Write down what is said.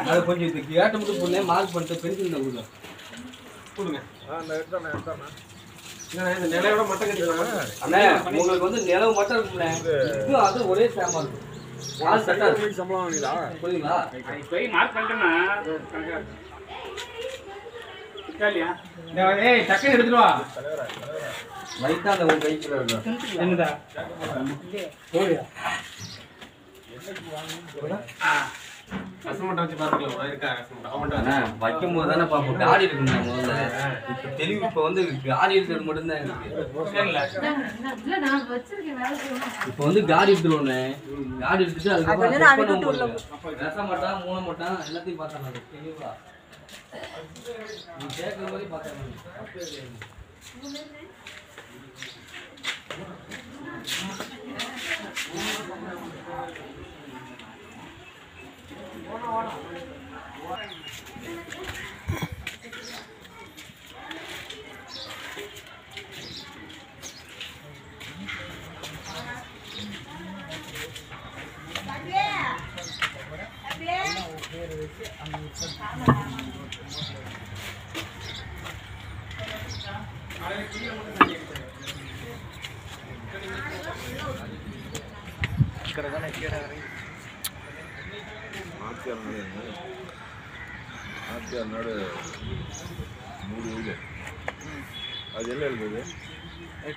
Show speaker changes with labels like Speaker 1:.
Speaker 1: அதை கொஞ்சம் இது கேட்ட மட்டும் பொண்ணே மார்க் பண்ணிட்டு பென்சில் தான் கொடுங்க
Speaker 2: கொடுங்க
Speaker 3: ஆ நான் எடுத்தானே எடுத்தானே
Speaker 2: ஏன்னா இந்த நிலையோட மட்டம் கட்டிக்கலாம்
Speaker 1: அண்ணே உங்களுக்கு வந்து நிலவு மட்டும் இருக்கும்ண்ணே இது அது ஒரே சேமா இருக்கும் ஆள் செட்டா இருக்கும்
Speaker 3: சம்பளம் வாங்கினீங்களா
Speaker 1: புரியுங்களா
Speaker 4: போய் மார்க் பண்ணிட்டேன்னா இட்டாலியா
Speaker 2: ஏய் டக்குன்னு எடுத்துட்டு வா
Speaker 1: லைட்டா அந்த உங்க கைக்குள்ள இருக்கும்
Speaker 2: என்னதா
Speaker 1: போயா
Speaker 2: ரசமட்டை வச்சு பார்த்துக்கலாம் இருக்கா ரசமட்டை அவன்கிட்ட
Speaker 1: அண்ணா வைக்கும் போது தானே பார்ப்போம் காடி இருக்குங்க முதல்ல இப்போ தெளிவு இப்போ வந்து காடி இருக்கிறது மட்டும்தான் இருக்கு
Speaker 5: இல்ல நான் வச்சிருக்கேன் வேலை செய்யணும்
Speaker 1: இப்போ வந்து காடி எடுத்துருவோண்ணே காடி எடுத்துட்டு அதுக்கப்புறம்
Speaker 6: அது
Speaker 1: check
Speaker 6: வந்து
Speaker 1: பண்ண
Speaker 6: அழுக்கு
Speaker 1: முடியல. ரசம் மட்டம் மூணை மட்டம் எல்லாத்தையும் பார்த்தேன் தெளிவா நீ கேட்குற மாதிரி பார்த்தேன்
Speaker 3: ஆத்தியார் நாடு ஆத்தியார் நாடு மூணு வீடு அது என்ன இருக்குது